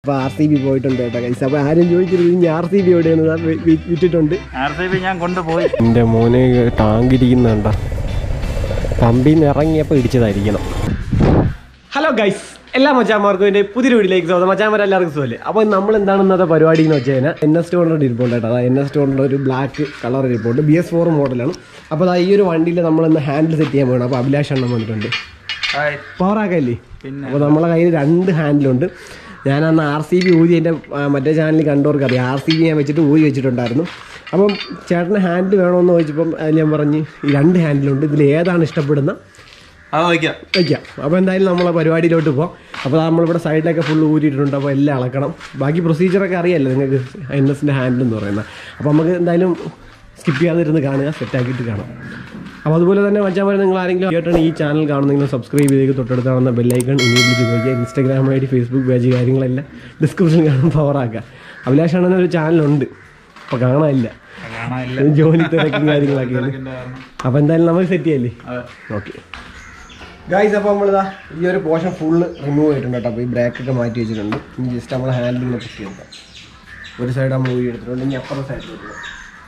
അപ്പോൾ R C B പോയിട്ടുണ്ട് കേട്ടോ കൈസ് അപ്പോൾ ആരും ചോദിക്കരുത് ഇനി ആർ സി ബി എവിടെയാണ് ദാ വി- വി- വിറ്റിട്ടുണ്ട് ആർ സി ബി ഞാൻ കൊണ്ടുപോയി എൻ്റെ മോനെ ടാങ്ക് ഇരിക്കുന്നുണ്ട പമ്പിൽ നിന്ന് ഇറങ്ങിയപ്പോൾ ഇടിച്ചതായിരിക്കണം ഹലോ ഗൈസ് എല്ലാ മച്ചാന്മാർക്കും എൻ്റെ പുതിയ വീഡിയോയിലേക്ക് സ്വാഗതം മച്ചാന്മാർ എല്ലാവർക്കും സുഖമല്ലേ അപ്പോൾ നമ്മൾ എന്താണ് ഇന്നത്തെ പരിപാടി എന്ന് വെച്ച് കഴിഞ്ഞാൽ എൻ എസ് ടോണിൻ്റെ ഇരിപ്പുണ്ട് കേട്ടോ അതായത് എൻ എസ് ടോണിൻ്റെ ഒരു ബ്ലാക്ക് കളർ ഇരിപ്പുണ്ട് ബി എസ് ഫോർ മോഡലാണ് അപ്പോൾ അതാ ഈ ഒരു വണ്ടിയിൽ നമ്മളിന്ന് ഹാൻഡിൽ സെറ്റ് ചെയ്യാൻ പോകണം അപ്പോൾ അഭിലാഷ് എണ്ണം വന്നിട്ടുണ്ട് പവറാക്കല്ലേ പിന്നെ അപ്പോൾ നമ്മളെ കയ്യിൽ രണ്ട് ഹാൻഡിലുണ്ട് ഞാൻ അന്ന് ആർ സി ബി ഊരി എൻ്റെ ആ, മറ്റേ ചാനലിൽ കണ്ടവർക്ക് അറിയാം ആർ സി ബി ഞാൻ വെച്ചിട്ട് ഊരി വെച്ചിട്ടുണ്ടായിരുന്നു അപ്പം ചേട്ടന് ഹാൻഡിൽ വേണമെന്ന് ചോദിച്ചപ്പം അതിൽ ഞാൻ പറഞ്ഞ് ഈ രണ്ട് ഹാൻഡിലുണ്ട് ഇതിൽ ഏതാണ് ഇഷ്ടപ്പെടുന്ന അത് വയ്ക്കാം വയ്ക്കാം അപ്പോൾ എന്തായാലും നമ്മളെ പരിപാടിയിലോട്ട് പോകാം അപ്പോൾ നമ്മളിവിടെ സൈഡിലൊക്കെ ഫുൾ ഊരിയിട്ടുണ്ട് അപ്പോൾ എല്ലാം അളക്കണം ബാക്കി പ്രൊസീജിയറൊക്കെ അറിയാമല്ലോ നിങ്ങൾക്ക് എൻ എസിൻ്റെ ഹാൻഡിൽ എന്ന് പറയുന്നത് അപ്പോൾ നമുക്ക് എന്തായാലും സ്കിപ്പ് ചെയ്യാതിരുന്ന് കാണുക സെറ്റാക്കിയിട്ട് കാണാം അപ്പോൾ അതുപോലെ തന്നെ മച്ചാൻ നിങ്ങൾ ആരെങ്കിലും കേട്ടാണ് ഈ ചാനൽ കാണുന്നെങ്കിൽ സബ്സ്ക്രൈബ് ചെയ്ത് തൊട്ടടുത്ത് കാണുന്ന ബെല്ലൈക്കൺ ഇനേബിൾ ചെയ്ത് വയ്ക്കുക Instagram I D Facebook page കാര്യങ്ങളെല്ലാം ഡിസ്ക്രിപ്ഷൻ കാണാൻ പവറാക്കുക അഭിലാഷ് അണ്ണന് ഒരു ചാനലുണ്ട് അപ്പോൾ കാണാനില്ല കാണാനില്ല ജോലി തിരക്കും കാര്യങ്ങളൊക്കെയാണ് അപ്പോൾ എന്തായാലും നമുക്ക് സെറ്റ് ചെയ്യല്ലേ അതെ. ഓക്കെ ഗായ്സ് അപ്പോൾ നമ്മളിതാ ഈ ഒരു പോർഷൻ ഫുള്ള് റിമൂവ് ചെയ്തിട്ടുണ്ട് കേട്ടോ അപ്പോൾ ഈ ബ്രേക്കൊക്കെ മാറ്റി വെച്ചിട്ടുണ്ട് ഇനി ജസ്റ്റ് നമ്മൾ ഹാൻഡിലിങ്ങനെ പുഷ് ചെയ്തെടുക്കാം ഒരു സൈഡ് നമ്മൾ ഊരി എടുത്തിട്ടുണ്ട് ഇനി അപ്പുറത്തെ സൈഡിൽ എടുക്കാം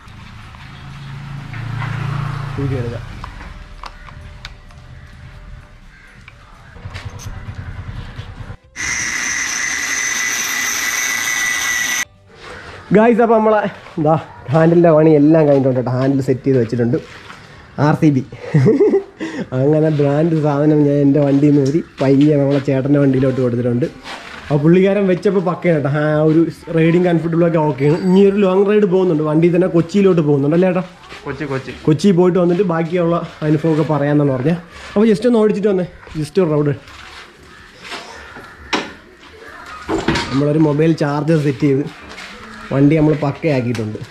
ഊരി എടുക്കാം ഗായ്സ് അപ്പോൾ നമ്മളെ എന്താ ഹാൻഡിലിൻ്റെ പണി എല്ലാം കഴിഞ്ഞിട്ടുണ്ട് കേട്ടോ ഹാൻഡിൽ സെറ്റ് ചെയ്ത് വെച്ചിട്ടുണ്ട് ആർ സി ബി അങ്ങനെ ബ്രാൻഡ് സാധനം ഞാൻ എൻ്റെ വണ്ടിയിൽ നിന്ന് ഊരി പയ്യെ നമ്മളെ ചേട്ടൻ്റെ വണ്ടിയിലോട്ട് കൊടുത്തിട്ടുണ്ട് അപ്പോൾ പുള്ളിക്കാരൻ വെച്ചപ്പോൾ പക്കയാണ് കേട്ടോ ആ ഒരു റൈഡിങ് കംഫർട്ടബിളൊക്കെ ഓക്കെയാണ് ഇനി ഒരു ലോങ് റൈഡ് പോകുന്നുണ്ട് വണ്ടിയിൽ തന്നെ കൊച്ചിയിലോട്ട് പോകുന്നുണ്ട് അല്ലേ ചേട്ടാ കൊച്ചി കൊച്ചി കൊച്ചി പോയിട്ട് വന്നിട്ട് ബാക്കിയുള്ള അനുഭവമൊക്കെ പറയാമെന്നാണ് പറഞ്ഞത് അപ്പോൾ ജസ്റ്റ് ഒന്ന് ഓടിച്ചിട്ട് വന്നേ ജസ്റ്റ് ഒരു റൗഡ് നമ്മളൊരു മൊബൈൽ ചാർജർ സെറ്റ് ചെയ്ത് വണ്ടി നമ്മൾ പക്കയാക്കിയിട്ടുണ്ട്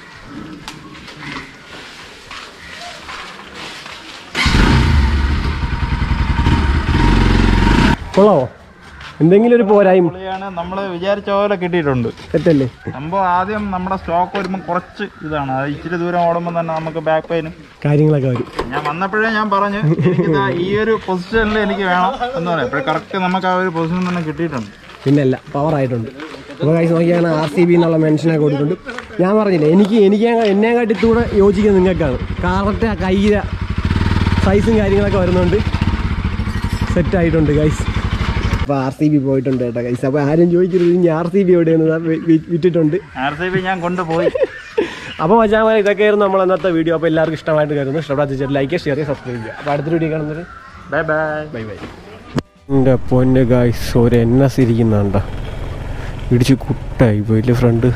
കൊള്ളാമോ എന്തെങ്കിലും ഒരു പോരായ്മ പുള്ളിയാണ് നമ്മൾ വിചാരിച്ച പോലെ കിട്ടിയിട്ടുണ്ട് തെറ്റല്ലേ സംഭവം ആദ്യം നമ്മുടെ സ്റ്റോക്ക് വരുമ്പോൾ കുറച്ച് ഇതാണ് അത് ഇച്ചിരി ദൂരം ഓടുമ്പോൾ തന്നെ നമുക്ക് ബാക്ക് പെയിനും കാര്യങ്ങളൊക്കെ വരും ഞാൻ വന്നപ്പോഴേ ഞാൻ പറഞ്ഞു എനിക്ക് ദാ ഈ ഒരു പൊസിഷനിൽ എനിക്ക് വേണം എന്ന് പറയാം അപ്പോൾ കറക്റ്റ് നമുക്ക് ആ ഒരു പൊസിഷൻ തന്നെ കിട്ടിയിട്ടുണ്ട് പിന്നല്ല പവറായിട്ടുണ്ട് അപ്പോൾ കഴിച്ച് നോക്കിയാണ് ആർ സി ബി എന്നുള്ള മെൻഷനൊക്കെ കൊടുത്തിട്ടുണ്ട് ഞാൻ പറഞ്ഞില്ലേ എനിക്ക് എനിക്ക് എന്നെ കാട്ടിത്തൂടെ യോജിക്കുന്നത് നിങ്ങൾക്കാണ് കറക്റ്റ് ആ കയ്യിലെ സൈസും കാര്യങ്ങളൊക്കെ വരുന്നുണ്ട് സെറ്റായിട്ടുണ്ട് ഗൈസ് അപ്പോൾ ആർ സി ബി പോയിട്ടുണ്ട് കേട്ടോ ഗൈസ് അപ്പോൾ ആരും ചോദിക്കരുത് ഇനി ആർ സി ബി എവിടെയാണ് ദാ വി- വി- വിറ്റിട്ടുണ്ട് ആർ സി ബി ഞാൻ കൊണ്ടുപോയി അപ്പോൾ മച്ചാൻ ഇതൊക്കെയായിരുന്നു നമ്മൾ ഇന്നത്തെ വീഡിയോ അപ്പോൾ എല്ലാവർക്കും ഇഷ്ടമായിട്ട് കരുതുന്നു ഇഷ്ടപ്പെടാത്ത ലൈക്ക് ഷെയർ ചെയ്യുക സബ്സ്ക്രൈബ് ചെയ്യുക അപ്പോൾ അടുത്ത വീഡിയോ കാണുന്നത് ബൈ ബൈ ബൈ ബൈ എൻ്റെ പൊന്നെ ഗായ്സ് ഒരു എൻ എസ് ഇരിക്കുന്നുണ്ട ഇടിച്ച് കുട്ടായി പോയില്ലേ ഫ്രണ്ട്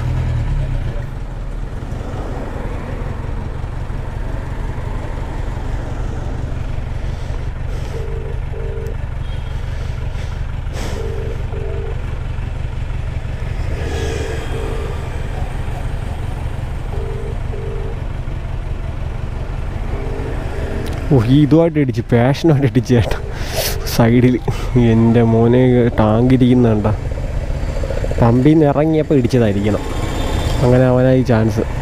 ഓ ഇതുമായിട്ട് ഇടിച്ച് പാഷനായിട്ട് ഇടിച്ച് ചേട്ടാ സൈഡിൽ എൻ്റെ മോനെ ടാങ്ക് ഇരിക്കുന്നുണ്ട പമ്പിൽ നിന്ന് ഇറങ്ങിയപ്പോൾ ഇടിച്ചതായിരിക്കണം അങ്ങനെ അവനായി ചാൻസ്